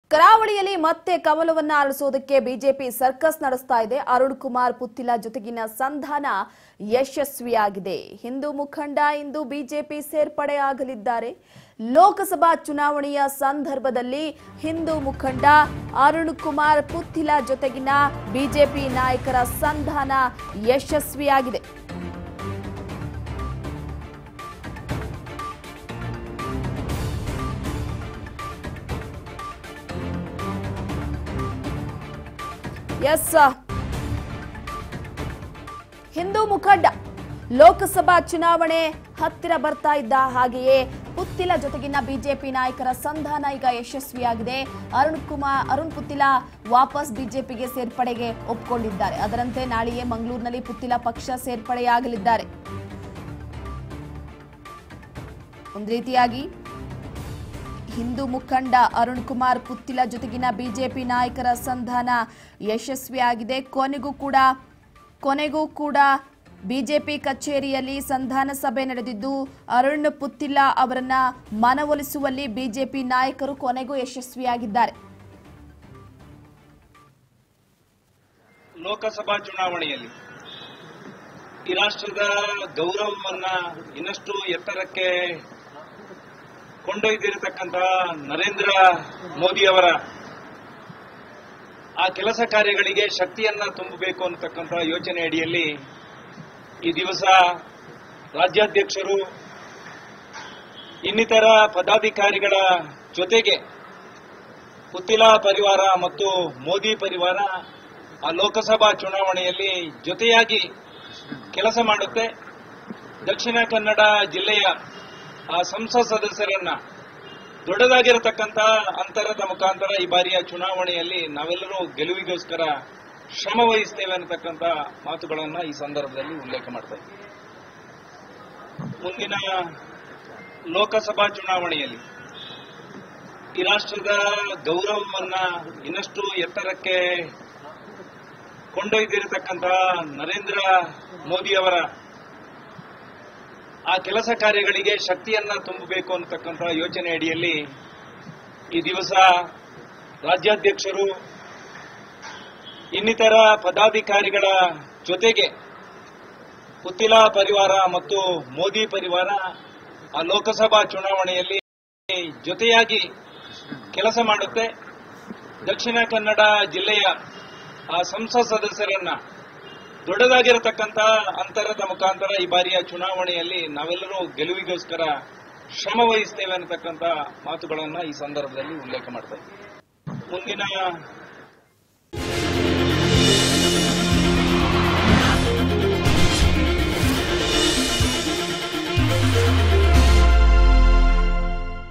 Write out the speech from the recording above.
ಕರಾವಳಿಯಲ್ಲಿ ಮತ್ತೆ ಕಮಲವನ್ನ ಅರಳಿಸೋದಕ್ಕೆ BJP circus ನಡೆಸ್ತಾ ಇದೆ ಅರುಣ್ ಕುಮಾರ್ ಪುತ್ತಿಲ ಜೊತೆಗಿನ ಸಂಧಾನ ಯಶಸ್ವಿಯಾಗಿದೆ ಹಿಂದೂ ಮುಖಂಡ ಇಂದು ಬಿಜೆಪಿ ಸೇರ್ಪಡೆಯಾಗಲಿದ್ದಾರೆ ಲೋಕಸಭಾ ಚುನಾವಣೆಯ ಸಂದರ್ಭದಲ್ಲಿ ಹಿಂದೂ ಮುಖಂಡ ಅರುಣ್ ಕುಮಾರ್ ಪುತ್ತಿಲ ಜೊತೆಗಿನ ಬಿಜೆಪಿ ನಾಯಕರ ಸಂಧಾನ ಯಶಸ್ವಿಯಾಗಿದೆ ಎಸ್ ಹಿಂದೂ ಮುಖಂಡ ಲೋಕಸಭಾ ಚುನಾವಣೆ ಹತ್ತಿರ ಬರ್ತಾ ಇದ್ದ ಹಾಗೆಯೇ ಪುತ್ತಿಲ ಜೊತೆಗಿನ ಬಿಜೆಪಿ ನಾಯಕರ ಸಂಧಾನ ಈಗ ಯಶಸ್ವಿಯಾಗಿದೆ ಅರುಣ್ ಕುಮಾರ್ ಅರುಣ್ ಪುತ್ತಿಲ ವಾಪಸ್ ಬಿಜೆಪಿಗೆ ಸೇರ್ಪಡೆಗೆ ಒಪ್ಪಿಕೊಂಡಿದ್ದಾರೆ ಅದರಂತೆ ನಾಳೆಯೇ ಮಂಗಳೂರಿನಲ್ಲಿ ಪುತ್ತಿಲ ಪಕ್ಷ ಸೇರ್ಪಡೆಯಾಗಲಿದ್ದಾರೆ ಒಂದು ರೀತಿಯಾಗಿ ಹಿಂದೂ ಮುಖಂಡ ಅರುಣ್ ಕುಮಾರ್ ಪುತ್ತಿಲ ಜೊತೆಗಿನ ಬಿಜೆಪಿ ನಾಯಕರ ಸಂಧಾನ ಯಶಸ್ವಿಯಾಗಿದೆ ಕೊನೆಗೂ ಕೂಡ ಕೊನೆಗೂ ಕೂಡ ಬಿಜೆಪಿ ಕಚೇರಿಯಲ್ಲಿ ಸಂಧಾನ ಸಭೆ ನಡೆದಿದ್ದು ಅರುಣ್ ಪುತ್ತಿಲ ಅವರನ್ನ ಮನವೊಲಿಸುವಲ್ಲಿ ಬಿಜೆಪಿ ನಾಯಕರು ಕೊನೆಗೂ ಯಶಸ್ವಿಯಾಗಿದ್ದಾರೆ ಲೋಕಸಭಾ ಚುನಾವಣೆಯಲ್ಲಿ ಈ ರಾಷ್ಟ್ರದ ಗೌರವವನ್ನ ಇನ್ನಷ್ಟು ಎತ್ತರಕ್ಕೆ ಕೊಂಡೊಯ್ದಿರತಕ್ಕಂತಹ ನರೇಂದ್ರ ಮೋದಿಯವರ ಆ ಕೆಲಸ ಕಾರ್ಯಗಳಿಗೆ ಶಕ್ತಿಯನ್ನ ತುಂಬಬೇಕು ಅನ್ನತಕ್ಕಂಥ ಯೋಚನೆ ಅಡಿಯಲ್ಲಿ ಈ ದಿವಸ ರಾಜ್ಯಾಧ್ಯಕ್ಷರು ಇನ್ನಿತರ ಪದಾಧಿಕಾರಿಗಳ ಜೊತೆಗೆ ಪುತ್ತಿಲ ಪರಿವಾರ ಮತ್ತು ಮೋದಿ ಪರಿವಾರ ಆ ಲೋಕಸಭಾ ಚುನಾವಣೆಯಲ್ಲಿ ಜೊತೆಯಾಗಿ ಕೆಲಸ ಮಾಡುತ್ತೆ ದಕ್ಷಿಣ ಕನ್ನಡ ಜಿಲ್ಲೆಯ ಆ ಸಂಸತ್ ಸದಸ್ಯರನ್ನ ದೊಡ್ಡದಾಗಿರತಕ್ಕಂತ ಅಂತರದ ಮುಖಾಂತರ ಈ ಬಾರಿಯ ಚುನಾವಣೆಯಲ್ಲಿ ನಾವೆಲ್ಲರೂ ಗೆಲುವಿಗೋಸ್ಕರ ಶ್ರಮ ವಹಿಸ್ತೇವೆ ಅನ್ನತಕ್ಕಂತ ಮಾತುಗಳನ್ನ ಈ ಸಂದರ್ಭದಲ್ಲಿ ಉಲ್ಲೇಖ ಮಾಡ್ತಾ ಇದ್ದೀವಿ ಮುಂದಿನ ಲೋಕಸಭಾ ಚುನಾವಣೆಯಲ್ಲಿ ಈ ರಾಷ್ಟ್ರದ ಗೌರವವನ್ನ ಇನ್ನಷ್ಟು ಎತ್ತರಕ್ಕೆ ಕೊಂಡೊಯ್ದಿರತಕ್ಕಂತಹ ನರೇಂದ್ರ ಮೋದಿಯವರ ಆ ಕೆಲಸ ಕಾರ್ಯಗಳಿಗೆ ಶಕ್ತಿಯನ್ನ ತುಂಬಬೇಕು ಅನ್ನತಕ್ಕಂಥ ಯೋಚನೆ ಅಡಿಯಲ್ಲಿ ಈ ದಿವಸ ರಾಜ್ಯಾಧ್ಯಕ್ಷರು ಇನ್ನಿತರ ಪದಾಧಿಕಾರಿಗಳ ಜೊತೆಗೆ ಪುತ್ತಿಲ ಪರಿವಾರ ಮತ್ತು ಮೋದಿ ಪರಿವಾರ ಆ ಲೋಕಸಭಾ ಚುನಾವಣೆಯಲ್ಲಿ ಜೊತೆಯಾಗಿ ಕೆಲಸ ಮಾಡುತ್ತೆ ದಕ್ಷಿಣ ಕನ್ನಡ ಜಿಲ್ಲೆಯ ಆ ಸಂಸತ್ ಸದಸ್ಯರನ್ನ ದೊಡ್ಡದಾಗಿರತಕ್ಕಂತ ಅಂತರದ ಮುಖಾಂತರ ಈ ಬಾರಿಯ ಚುನಾವಣೆಯಲ್ಲಿ ನಾವೆಲ್ಲರೂ ಗೆಲುವಿಗೋಸ್ಕರ ಶ್ರಮ ವಹಿಸ್ತೇವೆ ಅನ್ನತಕ್ಕಂತ ಮಾತುಗಳನ್ನ ಈ ಸಂದರ್ಭದಲ್ಲಿ ಉಲ್ಲೇಖ ಮಾಡ್ತಾ ಇದ್ದೀವಿ ಮುಂದಿನ